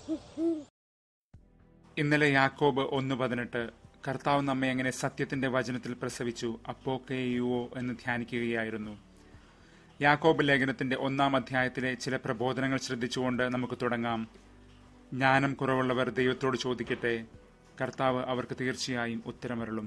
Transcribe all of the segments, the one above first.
ഇന്നലെ യാക്കോബ് ഒന്ന് പതിനെട്ട് കർത്താവ് നമ്മെ എങ്ങനെ സത്യത്തിന്റെ വചനത്തിൽ പ്രസവിച്ചു അപ്പോക്കെയുവോ എന്ന് ധ്യാനിക്കുകയായിരുന്നു യാക്കോബ് ലേഖനത്തിന്റെ ഒന്നാം അധ്യായത്തിലെ ചില പ്രബോധനങ്ങൾ ശ്രദ്ധിച്ചുകൊണ്ട് നമുക്ക് തുടങ്ങാം ജ്ഞാനം കുറവുള്ളവർ ദൈവത്തോട് ചോദിക്കട്ടെ കർത്താവ് അവർക്ക് തീർച്ചയായും ഉത്തരമരുളും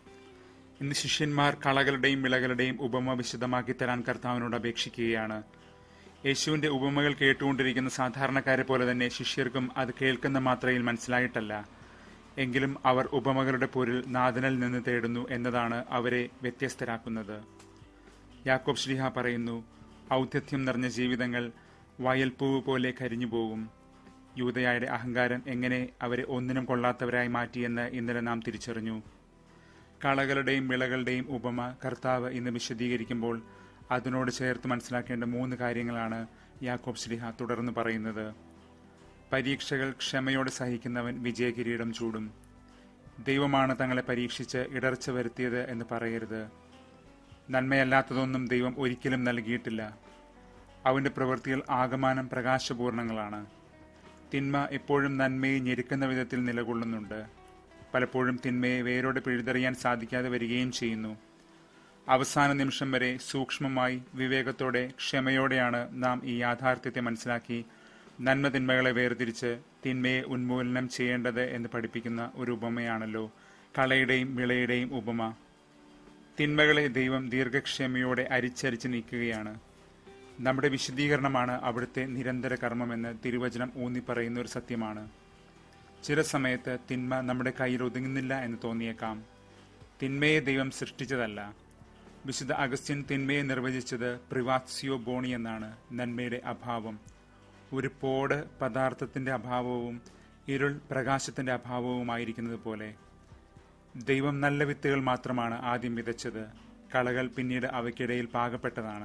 ഇന്ന് ശിഷ്യന്മാർ കളകളുടെയും വിളകളുടെയും ഉപമ വിശദമാക്കി തരാൻ കർത്താവിനോട് അപേക്ഷിക്കുകയാണ് യേശുവിന്റെ ഉപമകൾ കേട്ടുകൊണ്ടിരിക്കുന്ന സാധാരണക്കാരെ പോലെ തന്നെ ശിഷ്യർക്കും അത് കേൾക്കുന്ന മാത്രയിൽ മനസ്സിലായിട്ടല്ല എങ്കിലും അവർ ഉപമകളുടെ പൊരുൾ നാഥനിൽ നിന്ന് തേടുന്നു എന്നതാണ് അവരെ വ്യത്യസ്തരാക്കുന്നത് യാക്കോബ് ശ്രീഹ പറയുന്നു ഔദ്ധത്യം നിറഞ്ഞ ജീവിതങ്ങൾ വയൽപ്പൂവ് പോലെ കരിഞ്ഞു പോകും യൂതയായുടെ അഹങ്കാരം എങ്ങനെ അവരെ ഒന്നിനും കൊള്ളാത്തവരായി മാറ്റിയെന്ന് ഇന്നലെ നാം തിരിച്ചറിഞ്ഞു കളകളുടെയും വിളകളുടെയും ഉപമ കർത്താവ് ഇന്ന് വിശദീകരിക്കുമ്പോൾ അതിനോട് ചേർത്ത് മനസ്സിലാക്കേണ്ട മൂന്ന് കാര്യങ്ങളാണ് യാക്കോബ് ശ്രീഹ തുടർന്ന് പറയുന്നത് പരീക്ഷകൾ ക്ഷമയോടെ സഹിക്കുന്നവൻ വിജയകിരീടം ചൂടും ദൈവമാണ് തങ്ങളെ പരീക്ഷിച്ച് ഇടർച്ച വരുത്തിയത് എന്ന് പറയരുത് നന്മയല്ലാത്തതൊന്നും ദൈവം ഒരിക്കലും നൽകിയിട്ടില്ല അവന്റെ പ്രവൃത്തികൾ ആകമാനം പ്രകാശപൂർണങ്ങളാണ് തിന്മ എപ്പോഴും നന്മയെ ഞെരുക്കുന്ന വിധത്തിൽ നിലകൊള്ളുന്നുണ്ട് പലപ്പോഴും തിന്മയെ വേരോടെ പിഴുതെറിയാൻ സാധിക്കാതെ വരികയും ചെയ്യുന്നു അവസാന നിമിഷം വരെ സൂക്ഷ്മമായി വിവേകത്തോടെ ക്ഷമയോടെയാണ് നാം ഈ യാഥാർത്ഥ്യത്തെ മനസ്സിലാക്കി നന്മ തിന്മകളെ വേർതിരിച്ച് തിന്മയെ ഉന്മൂലനം ചെയ്യേണ്ടത് എന്ന് പഠിപ്പിക്കുന്ന ഒരു ഉപമയാണല്ലോ കളയുടെയും വിളയുടെയും ഉപമ തിന്മകളെ ദൈവം ദീർഘക്ഷമയോടെ അരിച്ചരിച്ച് നീക്കുകയാണ് നമ്മുടെ വിശദീകരണമാണ് അവിടുത്തെ നിരന്തര കർമ്മമെന്ന് തിരുവചനം ഊന്നി പറയുന്ന ഒരു സത്യമാണ് ചില സമയത്ത് തിന്മ നമ്മുടെ കയ്യിൽ ഒതുങ്ങുന്നില്ല എന്ന് തോന്നിയേക്കാം തിന്മയെ ദൈവം സൃഷ്ടിച്ചതല്ല വിശുദ്ധ അഗസ്ത്യൻ തിന്മയെ നിർവചിച്ചത് പ്രിവാത്സിയോ ബോണി എന്നാണ് നന്മയുടെ അഭാവം ഒരു പോട് പദാർത്ഥത്തിന്റെ അഭാവവും ഇരുൾ പ്രകാശത്തിന്റെ അഭാവവുമായിരിക്കുന്നത് പോലെ ദൈവം നല്ല വിത്തുകൾ മാത്രമാണ് ആദ്യം വിതച്ചത് കളകൾ പിന്നീട് അവയ്ക്കിടയിൽ പാകപ്പെട്ടതാണ്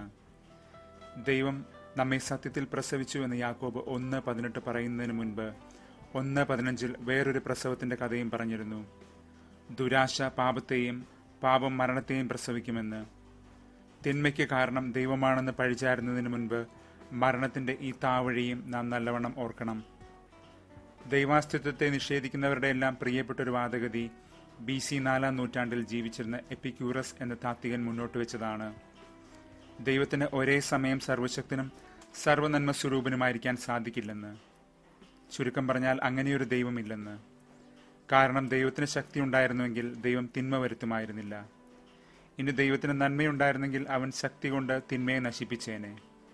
ദൈവം നമ്മെ സത്യത്തിൽ പ്രസവിച്ചു എന്ന് യാക്കോബ് ഒന്ന് പതിനെട്ട് പറയുന്നതിന് മുൻപ് ഒന്ന് പതിനഞ്ചിൽ വേറൊരു പ്രസവത്തിന്റെ കഥയും പറഞ്ഞിരുന്നു ദുരാശ പാപത്തെയും പാപം മരണത്തെയും പ്രസവിക്കുമെന്ന് തിന്മയ്ക്ക് കാരണം ദൈവമാണെന്ന് പഴിചാരുന്നതിന് മുൻപ് മരണത്തിന്റെ ഈ താവഴിയും നാം നല്ലവണ്ണം ഓർക്കണം ദൈവാസ്തിത്വത്തെ നിഷേധിക്കുന്നവരുടെ എല്ലാം പ്രിയപ്പെട്ട ഒരു വാദഗതി ബി സി നാലാം നൂറ്റാണ്ടിൽ ജീവിച്ചിരുന്ന എപ്പിക്യൂറസ് എന്ന താത്വികൻ മുന്നോട്ട് വെച്ചതാണ് ദൈവത്തിന് ഒരേ സമയം സർവശക്തനും സർവനന്മ സ്വരൂപനുമായിരിക്കാൻ സാധിക്കില്ലെന്ന് ചുരുക്കം പറഞ്ഞാൽ അങ്ങനെയൊരു ദൈവമില്ലെന്ന് കാരണം ദൈവത്തിന് ശക്തി ഉണ്ടായിരുന്നുവെങ്കിൽ ദൈവം തിന്മ വരുത്തുമായിരുന്നില്ല ഇനി ദൈവത്തിന് നന്മയുണ്ടായിരുന്നെങ്കിൽ അവൻ ശക്തി കൊണ്ട് തിന്മയെ നശിപ്പിച്ചേനെ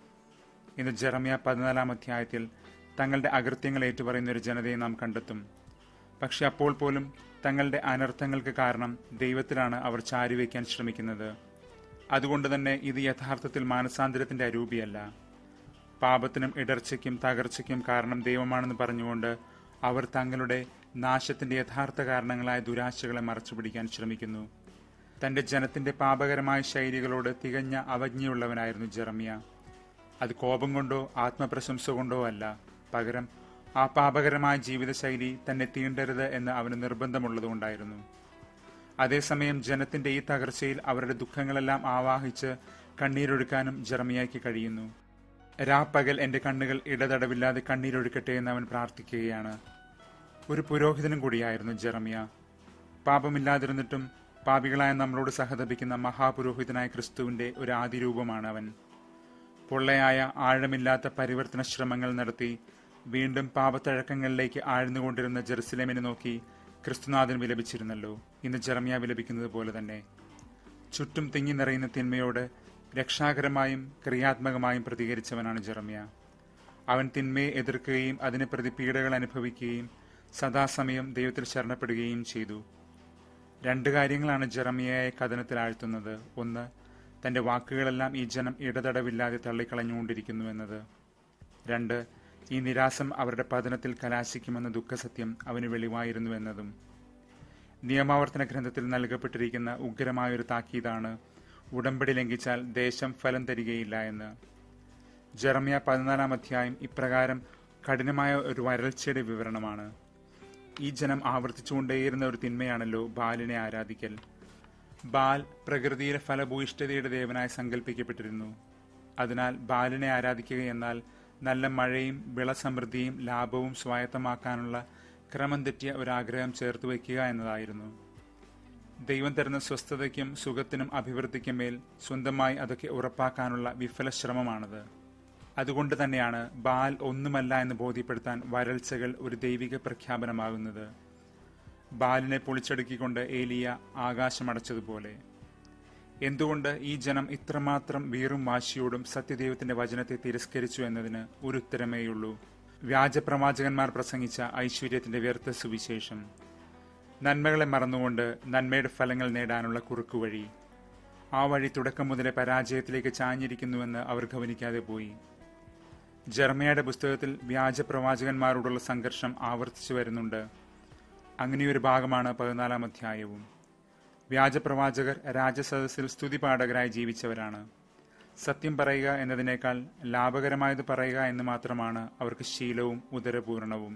ഇന്ന് ജെറമിയ പതിനാലാം അധ്യായത്തിൽ തങ്ങളുടെ അകൃത്യങ്ങൾ ഏറ്റുപറയുന്ന ഒരു ജനതയെ നാം കണ്ടെത്തും പക്ഷെ അപ്പോൾ പോലും തങ്ങളുടെ അനർത്ഥങ്ങൾക്ക് കാരണം ദൈവത്തിലാണ് അവർ ചാരിവെക്കാൻ ശ്രമിക്കുന്നത് അതുകൊണ്ട് തന്നെ ഇത് യഥാർത്ഥത്തിൽ മാനസാന്തരത്തിന്റെ അരൂപിയല്ല പാപത്തിനും ഇടർച്ചയ്ക്കും തകർച്ചയ്ക്കും കാരണം ദൈവമാണെന്ന് പറഞ്ഞുകൊണ്ട് അവർ തങ്ങളുടെ നാശത്തിന്റെ യഥാർത്ഥ കാരണങ്ങളായ ദുരാശകളെ മറച്ചുപിടിക്കാൻ ശ്രമിക്കുന്നു തന്റെ ജനത്തിന്റെ പാപകരമായ ശൈലികളോട് തികഞ്ഞ അവജ്ഞയുള്ളവനായിരുന്നു ജെറമിയ അത് കോപം കൊണ്ടോ ആത്മപ്രശംസ കൊണ്ടോ അല്ല പകരം ആ പാപകരമായ ജീവിതശൈലി തന്നെ തീണ്ടരുത് എന്ന് അവന് നിർബന്ധമുള്ളതുകൊണ്ടായിരുന്നു അതേസമയം ജനത്തിന്റെ ഈ തകർച്ചയിൽ അവരുടെ ദുഃഖങ്ങളെല്ലാം ആവാഹിച്ച് കണ്ണീരൊഴുക്കാനും ജെറമിയയ്ക്ക് കഴിയുന്നു രാപ്പകൽ എന്റെ കണ്ണുകൾ ഇടതടവില്ലാതെ കണ്ണീരൊഴുക്കട്ടെ എന്ന് അവൻ പ്രാർത്ഥിക്കുകയാണ് ഒരു പുരോഹിതനും കൂടിയായിരുന്നു ജെറമിയ പാപമില്ലാതിരുന്നിട്ടും പാപികളായ നമ്മളോട് സഹതപിക്കുന്ന മഹാപുരോഹിതനായ ക്രിസ്തുവിന്റെ ഒരു ആദിരൂപമാണ് അവൻ പൊള്ളയായ ആഴമില്ലാത്ത പരിവർത്തന ശ്രമങ്ങൾ നടത്തി വീണ്ടും പാപത്തഴക്കങ്ങളിലേക്ക് ആഴ്ന്നുകൊണ്ടിരുന്ന ജെറുസലേമിനെ നോക്കി ക്രിസ്തുനാഥൻ വിലപിച്ചിരുന്നല്ലോ ഇന്ന് ജെറമിയ വിലപിക്കുന്നത് പോലെ തന്നെ ചുറ്റും തിങ്ങി നിറയുന്ന തിന്മയോട് രക്ഷാകരമായും ക്രിയാത്മകമായും പ്രതികരിച്ചവനാണ് ജെറമിയ അവൻ തിന്മയെ എതിർക്കുകയും അതിന് പ്രതി പീഡകൾ അനുഭവിക്കുകയും സദാസമയം ദൈവത്തിൽ ശരണപ്പെടുകയും ചെയ്തു രണ്ട് കാര്യങ്ങളാണ് ജെറമിയയെ കഥനത്തിൽ ആഴ്ത്തുന്നത് ഒന്ന് തന്റെ വാക്കുകളെല്ലാം ഈ ജനം ഇടതടവില്ലാതെ തള്ളിക്കളഞ്ഞുകൊണ്ടിരിക്കുന്നു എന്നത് രണ്ട് ഈ നിരാസം അവരുടെ പതനത്തിൽ കലാശിക്കുമെന്ന ദുഃഖസത്യം അവന് വെളിവായിരുന്നു എന്നതും നിയമാവർത്തന ഗ്രന്ഥത്തിൽ നൽകപ്പെട്ടിരിക്കുന്ന ഉഗ്രമായൊരു താക്കീതാണ് ഉടമ്പടി ലംഘിച്ചാൽ ദേശം ഫലം തരികയില്ല എന്ന് ജെറമിയ പതിനാലാം അധ്യായം ഇപ്രകാരം കഠിനമായ ഒരു വരൾച്ചയുടെ വിവരണമാണ് ഈ ജനം ആവർത്തിച്ചുകൊണ്ടേയിരുന്ന ഒരു തിന്മയാണല്ലോ ബാലിനെ ആരാധിക്കൽ ബാൽ പ്രകൃതിയിലെ ഫലഭൂയിഷ്ഠതയുടെ ദേവനായി സങ്കല്പിക്കപ്പെട്ടിരുന്നു അതിനാൽ ബാലിനെ ആരാധിക്കുക എന്നാൽ നല്ല മഴയും വിളസമൃദ്ധിയും ലാഭവും സ്വായത്തമാക്കാനുള്ള ക്രമം തെറ്റിയ ഒരാഗ്രഹം ചേർത്ത് വയ്ക്കുക എന്നതായിരുന്നു ദൈവം തരുന്ന സ്വസ്ഥതയ്ക്കും സുഖത്തിനും അഭിവൃദ്ധിക്കും മേൽ സ്വന്തമായി അതൊക്കെ ഉറപ്പാക്കാനുള്ള വിഫല ശ്രമമാണത് അതുകൊണ്ട് തന്നെയാണ് ബാൽ ഒന്നുമല്ല എന്ന് ബോധ്യപ്പെടുത്താൻ വരൾച്ചകൾ ഒരു ദൈവിക പ്രഖ്യാപനമാകുന്നത് ബാലിനെ പൊളിച്ചടുക്കിക്കൊണ്ട് ഏലിയ ആകാശമടച്ചതുപോലെ എന്തുകൊണ്ട് ഈ ജനം ഇത്രമാത്രം വീറും വാശിയോടും സത്യദൈവത്തിന്റെ വചനത്തെ തിരസ്കരിച്ചു എന്നതിന് ഒരു ഉത്തരമേയുള്ളൂ വ്യാജപ്രവാചകന്മാർ പ്രസംഗിച്ച ഐശ്വര്യത്തിന്റെ വ്യർത്ഥ സുവിശേഷം നന്മകളെ മറന്നുകൊണ്ട് നന്മയുടെ ഫലങ്ങൾ നേടാനുള്ള കുറുക്കുവഴി ആ വഴി തുടക്കം മുതലേ പരാജയത്തിലേക്ക് ചാഞ്ഞിരിക്കുന്നുവെന്ന് അവർ ഗവനിക്കാതെ പോയി ജർമ്മയുടെ പുസ്തകത്തിൽ വ്യാജപ്രവാചകന്മാരോടുള്ള സംഘർഷം ആവർത്തിച്ചു വരുന്നുണ്ട് അങ്ങനെയൊരു ഭാഗമാണ് പതിനാലാം അധ്യായവും വ്യാജപ്രവാചകർ രാജസദസ്സിൽ സ്തുതിപാഠകരായി ജീവിച്ചവരാണ് സത്യം പറയുക എന്നതിനേക്കാൾ ലാഭകരമായത് പറയുക എന്ന് മാത്രമാണ് അവർക്ക് ശീലവും ഉദരപൂർണവും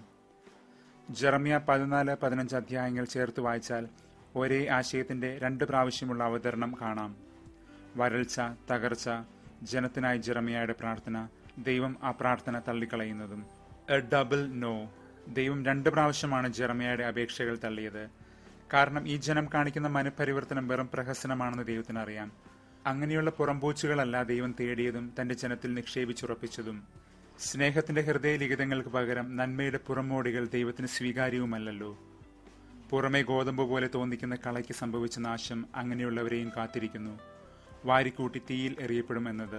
ജെറമിയ പതിനാല് പതിനഞ്ച് അധ്യായങ്ങൾ ചേർത്ത് വായിച്ചാൽ ഒരേ ആശയത്തിന്റെ രണ്ട് പ്രാവശ്യമുള്ള അവതരണം കാണാം വരൾച്ച തകർച്ച ജനത്തിനായി ജെറമിയയുടെ പ്രാർത്ഥന ദൈവം ആ പ്രാർത്ഥന തള്ളിക്കളയുന്നതും എ ഡബിൾ നോ ദൈവം രണ്ട് പ്രാവശ്യമാണ് ജെറമിയയുടെ അപേക്ഷകൾ തള്ളിയത് കാരണം ഈ ജനം കാണിക്കുന്ന മനപരിവർത്തനം വെറും പ്രഹസനമാണെന്ന് ദൈവത്തിന് അറിയാം അങ്ങനെയുള്ള പുറംപൂച്ചുകളല്ല ദൈവം തേടിയതും തന്റെ ജനത്തിൽ നിക്ഷേപിച്ചുറപ്പിച്ചതും സ്നേഹത്തിന്റെ ഹൃദയലിഖിതങ്ങൾക്ക് പകരം നന്മയുടെ പുറമോടികൾ ദൈവത്തിന് സ്വീകാര്യവുമല്ലല്ലോ പുറമെ ഗോതമ്പ് പോലെ തോന്നിക്കുന്ന കളയ്ക്ക് സംഭവിച്ച നാശം അങ്ങനെയുള്ളവരെയും കാത്തിരിക്കുന്നു വാരിക്കൂട്ടി തീയിൽ എറിയപ്പെടുമെന്നത്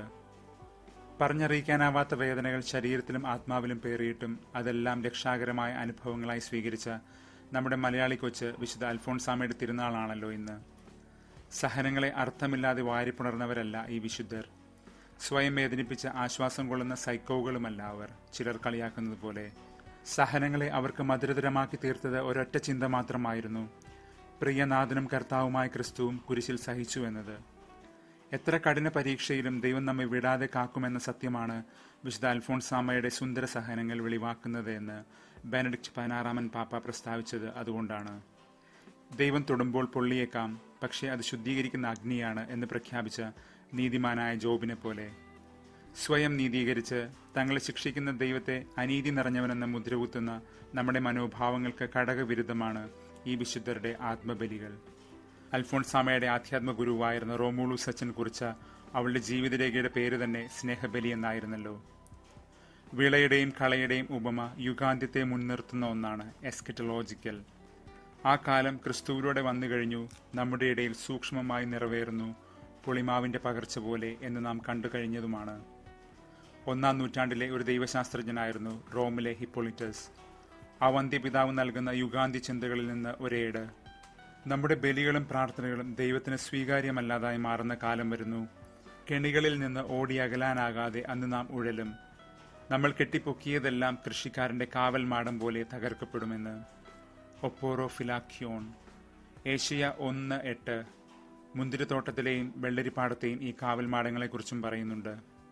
പറഞ്ഞറിയിക്കാനാവാത്ത വേദനകൾ ശരീരത്തിലും ആത്മാവിലും പേറിയിട്ടും അതെല്ലാം രക്ഷാകരമായ അനുഭവങ്ങളായി സ്വീകരിച്ച നമ്മുടെ മലയാളി കൊച്ച് വിശുദ്ധ അൽഫോൺസാമയുടെ തിരുനാളാണല്ലോ ഇന്ന് സഹനങ്ങളെ അർത്ഥമില്ലാതെ വാരിപ്പുണർന്നവരല്ല ഈ വിശുദ്ധർ സ്വയം വേദനിപ്പിച്ച ആശ്വാസം കൊള്ളുന്ന സൈക്കോകളുമല്ല അവർ ചിലർ കളിയാക്കുന്നത് പോലെ സഹനങ്ങളെ അവർക്ക് മധുരതരമാക്കി തീർത്തത് ഒരൊറ്റ ചിന്ത മാത്രമായിരുന്നു പ്രിയനാഥനും കർത്താവുമായ ക്രിസ്തുവും കുരിശിൽ സഹിച്ചു എന്നത് എത്ര കഠിന പരീക്ഷയിലും ദൈവം നമ്മെ വിടാതെ കാക്കുമെന്ന സത്യമാണ് വിശുദ്ധ അൽഫോൺസാമയുടെ സുന്ദര സഹനങ്ങൾ വെളിവാക്കുന്നത് എന്ന് ബെനഡിക്റ്റ് പതിനാറാമൻ പാപ്പ പ്രസ്താവിച്ചത് അതുകൊണ്ടാണ് ദൈവം തൊടുമ്പോൾ പൊള്ളിയേക്കാം പക്ഷേ അത് ശുദ്ധീകരിക്കുന്ന അഗ്നിയാണ് എന്ന് പ്രഖ്യാപിച്ച നീതിമാനായ ജോബിനെ പോലെ സ്വയം നീതീകരിച്ച് തങ്ങളെ ശിക്ഷിക്കുന്ന ദൈവത്തെ അനീതി നിറഞ്ഞവനെന്ന മുദ്രകുത്തുന്ന നമ്മുടെ മനോഭാവങ്ങൾക്ക് ഘടകവിരുദ്ധമാണ് ഈ വിശുദ്ധരുടെ ആത്മബലികൾ അൽഫോൺസാമയുടെ ആധ്യാത്മ ഗുരുവായിരുന്ന റോമൂളു സച്ചൻ കുറിച്ച അവളുടെ ജീവിതരേഖയുടെ പേര് തന്നെ സ്നേഹബലി എന്നായിരുന്നല്ലോ വിളയുടെയും കളയുടെയും ഉപമ യുഗാന്ത്യത്തെ മുൻനിർത്തുന്ന ഒന്നാണ് എസ്കിറ്റലോജിക്കൽ ആ കാലം ക്രിസ്തുവിലൂടെ വന്നു കഴിഞ്ഞു നമ്മുടെ ഇടയിൽ സൂക്ഷ്മമായി നിറവേറുന്നു പുളിമാവിന്റെ പകർച്ച പോലെ എന്ന് നാം കണ്ടു കഴിഞ്ഞതുമാണ് ഒന്നാം നൂറ്റാണ്ടിലെ ഒരു ദൈവശാസ്ത്രജ്ഞനായിരുന്നു റോമിലെ ഹിപ്പോളിറ്റസ് ആ വന്ധ്യപിതാവ് നൽകുന്ന യുഗാന്തി ചിന്തകളിൽ നിന്ന് ഒരേട് നമ്മുടെ ബലികളും പ്രാർത്ഥനകളും ദൈവത്തിന് സ്വീകാര്യമല്ലാതായി മാറുന്ന കാലം വരുന്നു കെണികളിൽ നിന്ന് ഓടി അകലാനാകാതെ അന്ന് നാം ഉഴലും നമ്മൾ കെട്ടിപ്പൊക്കിയതെല്ലാം കൃഷിക്കാരന്റെ കാവൽ മാടം പോലെ തകർക്കപ്പെടുമെന്ന് ഒപ്പോറോ ഫിലാക്യോൺ ഏഷ്യ ഒന്ന് എട്ട് മുന്തിരിത്തോട്ടത്തിലെയും വെള്ളരിപ്പാടത്തെയും ഈ കാവൽ മാടങ്ങളെക്കുറിച്ചും പറയുന്നുണ്ട്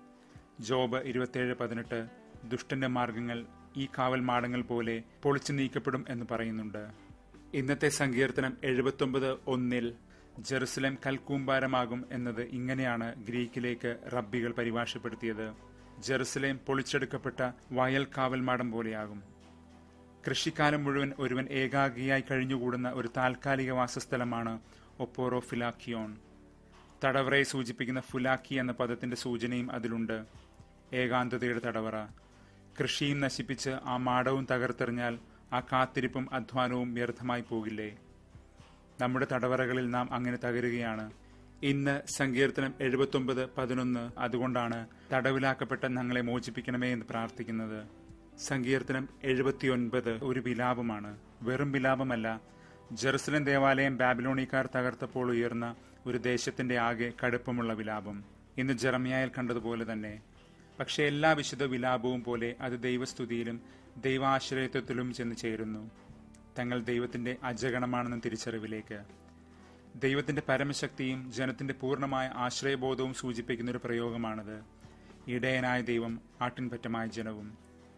ജോബ് ഇരുപത്തേഴ് പതിനെട്ട് ദുഷ്ടന്റെ മാർഗങ്ങൾ ഈ കാവൽ മാടങ്ങൾ പോലെ പൊളിച്ചു നീക്കപ്പെടും എന്ന് പറയുന്നുണ്ട് ഇന്നത്തെ സങ്കീർത്തനം എഴുപത്തൊമ്പത് ഒന്നിൽ ജെറുസലേം കൽക്കൂമ്പാരമാകും എന്നത് ഇങ്ങനെയാണ് ഗ്രീക്കിലേക്ക് റബ്ബികൾ പരിഭാഷപ്പെടുത്തിയത് ജെറുസലേം പൊളിച്ചെടുക്കപ്പെട്ട വയൽ കാവൽമാടം പോലെയാകും കൃഷിക്കാലം മുഴുവൻ ഒരുവൻ ഏകാഗിയായി കഴിഞ്ഞുകൂടുന്ന ഒരു താൽക്കാലിക വാസസ്ഥലമാണ് ഒപ്പോറോ ഫിലാക്കിയോൺ തടവറയെ സൂചിപ്പിക്കുന്ന ഫുലാക്കി എന്ന പദത്തിന്റെ സൂചനയും അതിലുണ്ട് ഏകാന്തതയുടെ തടവറ കൃഷിയും നശിപ്പിച്ച് ആ മാടവും തകർത്തെറിഞ്ഞാൽ ആ കാത്തിരിപ്പും അധ്വാനവും വ്യർത്ഥമായി പോകില്ലേ നമ്മുടെ തടവറകളിൽ നാം അങ്ങനെ തകരുകയാണ് ഇന്ന് സങ്കീർത്തനം എഴുപത്തൊമ്പത് പതിനൊന്ന് അതുകൊണ്ടാണ് തടവിലാക്കപ്പെട്ട ഞങ്ങളെ മോചിപ്പിക്കണമേ എന്ന് പ്രാർത്ഥിക്കുന്നത് സങ്കീർത്തനം എഴുപത്തിയൊൻപത് ഒരു വിലാപമാണ് വെറും വിലാപമല്ല ജെറുസലം ദേവാലയം ബാബിലോണിക്കാർ തകർത്തപ്പോൾ ഉയർന്ന ഒരു ദേശത്തിന്റെ ആകെ കടുപ്പമുള്ള വിലാപം ഇന്ന് ജെറമിയായിൽ കണ്ടതുപോലെ തന്നെ പക്ഷെ എല്ലാ വിശുദ്ധ വിലാപവും പോലെ അത് ദൈവസ്തുതിയിലും ദൈവാശ്രയത്വത്തിലും ചെന്ന് ചേരുന്നു തങ്ങൾ ദൈവത്തിന്റെ അജഗണമാണെന്ന തിരിച്ചറിവിലേക്ക് ദൈവത്തിന്റെ പരമശക്തിയും ജനത്തിന്റെ പൂർണ്ണമായ ആശ്രയബോധവും സൂചിപ്പിക്കുന്ന ഒരു പ്രയോഗമാണത് ഇടയനായ ദൈവം ആട്ടിൻപറ്റമായ ജനവും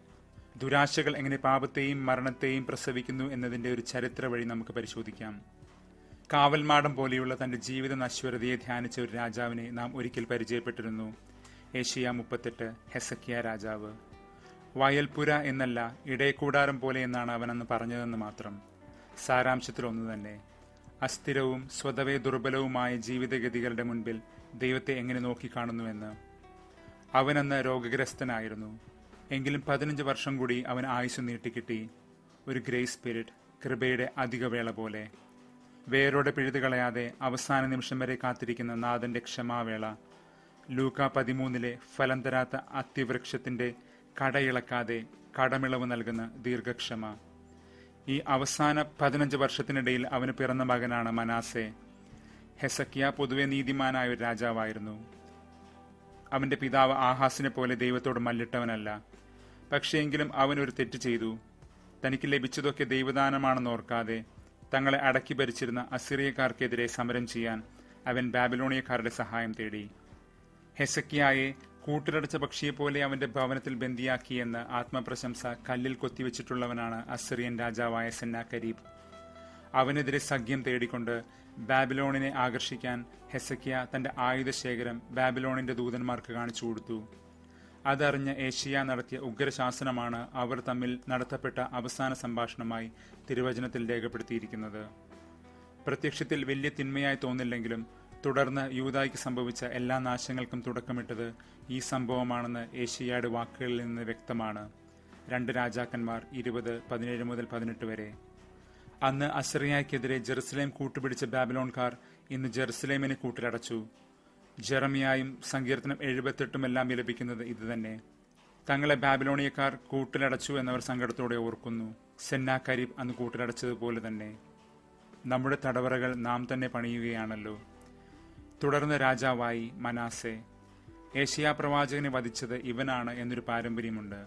ദുരാശകൾ എങ്ങനെ പാപത്തെയും മരണത്തെയും പ്രസവിക്കുന്നു എന്നതിന്റെ ഒരു ചരിത്ര വഴി നമുക്ക് പരിശോധിക്കാം കാവൽമാടം പോലെയുള്ള തന്റെ ജീവിത നശ്വരതയെ ധ്യാനിച്ച ഒരു രാജാവിനെ നാം ഒരിക്കൽ പരിചയപ്പെട്ടിരുന്നു ഏഷ്യ മുപ്പത്തെട്ട് ഹെസക്കിയ രാജാവ് വയൽപ്പുര എന്നല്ല ഇടയക്കൂടാരം പോലെ എന്നാണ് അവനെന്ന് പറഞ്ഞതെന്ന് മാത്രം സാരാംശത്തിൽ ഒന്നു തന്നെ അസ്ഥിരവും സ്വതവേ ദുർബലവുമായ ജീവിതഗതികളുടെ മുൻപിൽ ദൈവത്തെ എങ്ങനെ നോക്കിക്കാണുന്നുവെന്ന് അവനന്ന് രോഗഗ്രസ്തനായിരുന്നു എങ്കിലും പതിനഞ്ച് വർഷം കൂടി അവൻ ആയുസ് നീട്ടിക്കിട്ടി ഒരു ഗ്രേസ് സ്പിരിറ്റ് കൃപയുടെ അധികവേള പോലെ വേരോടെ പിഴുതുകളയാതെ അവസാന നിമിഷം വരെ കാത്തിരിക്കുന്ന നാഥന്റെ ക്ഷമാവേള ലൂക്ക പതിമൂന്നിലെ ഫലം തരാത്ത അത്യവൃക്ഷത്തിന്റെ കടയിളക്കാതെ കടമിളവ് നൽകുന്ന ദീർഘക്ഷമ ഈ അവസാന പതിനഞ്ച് വർഷത്തിനിടയിൽ അവന് പിറന്ന മകനാണ് മനാസെ ഹെസക്കിയ പൊതുവെ നീതിമാനായ ഒരു രാജാവായിരുന്നു അവന്റെ പിതാവ് ആഹാസിനെ പോലെ ദൈവത്തോട് മല്ലിട്ടവനല്ല പക്ഷേയെങ്കിലും അവൻ ഒരു തെറ്റ് ചെയ്തു തനിക്ക് ലഭിച്ചതൊക്കെ ദൈവദാനമാണെന്ന് ഓർക്കാതെ തങ്ങളെ അടക്കി ഭരിച്ചിരുന്ന അസിറിയക്കാർക്കെതിരെ സമരം ചെയ്യാൻ അവൻ ബാബിലോണിയക്കാരുടെ സഹായം തേടി ഹെസക്കിയായെ കൂട്ടിലടച്ച പക്ഷിയെപ്പോലെ അവന്റെ ഭവനത്തിൽ ബന്ദിയാക്കിയെന്ന് ആത്മപ്രശംസ കല്ലിൽ കൊത്തിവെച്ചിട്ടുള്ളവനാണ് അസിറിയൻ രാജാവായ സെന്നാക്കരീബ് അവനെതിരെ സഖ്യം തേടിക്കൊണ്ട് ബാബിലോണിനെ ആകർഷിക്കാൻ ഹെസക്കിയ തന്റെ ആയുധശേഖരം ബാബിലോണിന്റെ ദൂതന്മാർക്ക് കാണിച്ചു കൊടുത്തു അതറിഞ്ഞ ഏഷ്യ നടത്തിയ ഉഗ്രശാസനമാണ് അവർ തമ്മിൽ നടത്തപ്പെട്ട അവസാന സംഭാഷണമായി തിരുവചനത്തിൽ രേഖപ്പെടുത്തിയിരിക്കുന്നത് പ്രത്യക്ഷത്തിൽ വലിയ തിന്മയായി തോന്നില്ലെങ്കിലും തുടർന്ന് യൂതായ്ക്ക് സംഭവിച്ച എല്ലാ നാശങ്ങൾക്കും തുടക്കമിട്ടത് ഈ സംഭവമാണെന്ന് ഏഷ്യയുടെ വാക്കുകളിൽ നിന്ന് വ്യക്തമാണ് രണ്ട് രാജാക്കന്മാർ ഇരുപത് പതിനേഴ് മുതൽ പതിനെട്ട് വരെ അന്ന് അസറിയായ്ക്കെതിരെ ജെറുസലേം കൂട്ടുപിടിച്ച ബാബിലോൺകാർ ഇന്ന് ജെറുസലേമിനെ കൂട്ടിലടച്ചു ജെറമിയായും സങ്കീർത്തനം എഴുപത്തെട്ടും എല്ലാം വിലപിക്കുന്നത് ഇതുതന്നെ തങ്ങളെ ബാബിലോണിയക്കാർ കൂട്ടിലടച്ചു എന്നവർ സങ്കടത്തോടെ ഓർക്കുന്നു സെന്ന കരീബ് അന്ന് കൂട്ടിലടച്ചതുപോലെ തന്നെ നമ്മുടെ തടവറകൾ നാം തന്നെ പണിയുകയാണല്ലോ തുടർന്ന് രാജാവായി മനാസെ ഏഷ്യാ പ്രവാചകനെ വധിച്ചത് ഇവനാണ് എന്നൊരു പാരമ്പര്യമുണ്ട്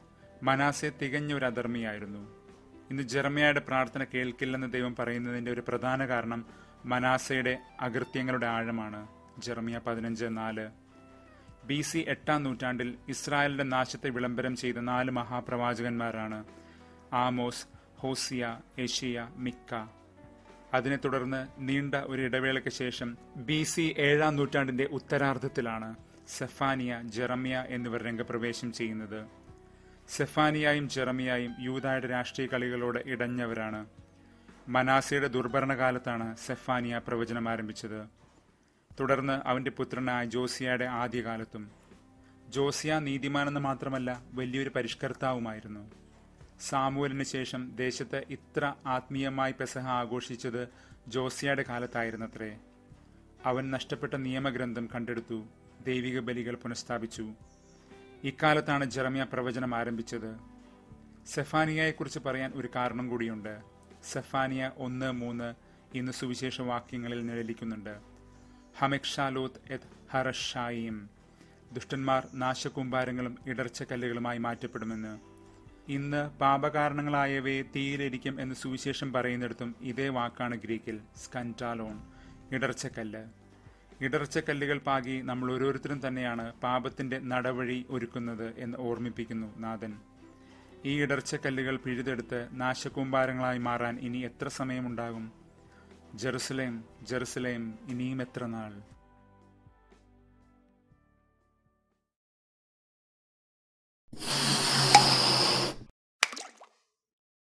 മനാസെ തികഞ്ഞ ഒരു അധർമ്മിയായിരുന്നു ഇന്ന് ജെറമിയയുടെ പ്രാർത്ഥന കേൾക്കില്ലെന്ന് ദൈവം പറയുന്നതിന്റെ ഒരു പ്രധാന കാരണം മനാസയുടെ അകൃത്യങ്ങളുടെ ആഴമാണ് ജെറമിയ പതിനഞ്ച് നാല് ബി സി എട്ടാം നൂറ്റാണ്ടിൽ ഇസ്രായേലിന്റെ നാശത്തെ വിളംബരം ചെയ്ത നാല് മഹാപ്രവാചകന്മാരാണ് ആമോസ് ഹോസിയ ഏഷ്യ മിക്ക അതിനെ തുടർന്ന് നീണ്ട ഒരു ഇടവേളയ്ക്ക് ശേഷം ബി സി ഏഴാം നൂറ്റാണ്ടിന്റെ ഉത്തരാർദ്ധത്തിലാണ് സെഫാനിയ ജെറമിയ എന്നിവർ രംഗപ്രവേശം ചെയ്യുന്നത് സെഫാനിയായും ജെറമിയായും യൂതായുടെ രാഷ്ട്രീയ കളികളോട് ഇടഞ്ഞവരാണ് മനാസയുടെ ദുർഭരണകാലത്താണ് സെഫാനിയ പ്രവചനം ആരംഭിച്ചത് തുടർന്ന് അവന്റെ പുത്രനായ ജോസിയയുടെ ആദ്യകാലത്തും ജോസിയ നീതിമാനെന്ന് മാത്രമല്ല വലിയൊരു പരിഷ്കർത്താവുമായിരുന്നു സാമുവലിന് ശേഷം ദേശത്ത് ഇത്ര ആത്മീയമായി പെസഹ ആഘോഷിച്ചത് ജോസിയയുടെ കാലത്തായിരുന്നത്രേ അവൻ നഷ്ടപ്പെട്ട നിയമഗ്രന്ഥം കണ്ടെടുത്തു ദൈവിക ബലികൾ പുനഃസ്ഥാപിച്ചു ഇക്കാലത്താണ് ജെറമിയ പ്രവചനം ആരംഭിച്ചത് സെഫാനിയയെക്കുറിച്ച് പറയാൻ ഒരു കാരണം കൂടിയുണ്ട് സെഫാനിയ ഒന്ന് മൂന്ന് ഇന്ന് സുവിശേഷ വാക്യങ്ങളിൽ നിഴലിക്കുന്നുണ്ട് ഹമെക്ഷാലോത്ത് എത് ഹറഷായിം ദുഷ്ടന്മാർ നാശകൂമ്പാരങ്ങളും ഇടർച്ചക്കല്ലുകളുമായി മാറ്റപ്പെടുമെന്ന് ഇന്ന് പാപകാരണങ്ങളായവയെ തീയിലിരിക്കും എന്ന് സുവിശേഷം പറയുന്നിടത്തും ഇതേ വാക്കാണ് ഗ്രീക്കിൽ സ്കൻറ്റാലോൺ ഇടർച്ചക്കല്ല് ഇടർച്ചക്കല്ലുകൾ പാകി നമ്മൾ ഓരോരുത്തരും തന്നെയാണ് പാപത്തിന്റെ നടവഴി ഒരുക്കുന്നത് എന്ന് ഓർമ്മിപ്പിക്കുന്നു നാഥൻ ഈ ഇടർച്ചക്കല്ലുകൾ പിഴുതെടുത്ത് നാശകൂമ്പാരങ്ങളായി മാറാൻ ഇനി എത്ര സമയമുണ്ടാകും ജെറുസലേം ജെറുസലേം ഇനിയും എത്ര നാൾ you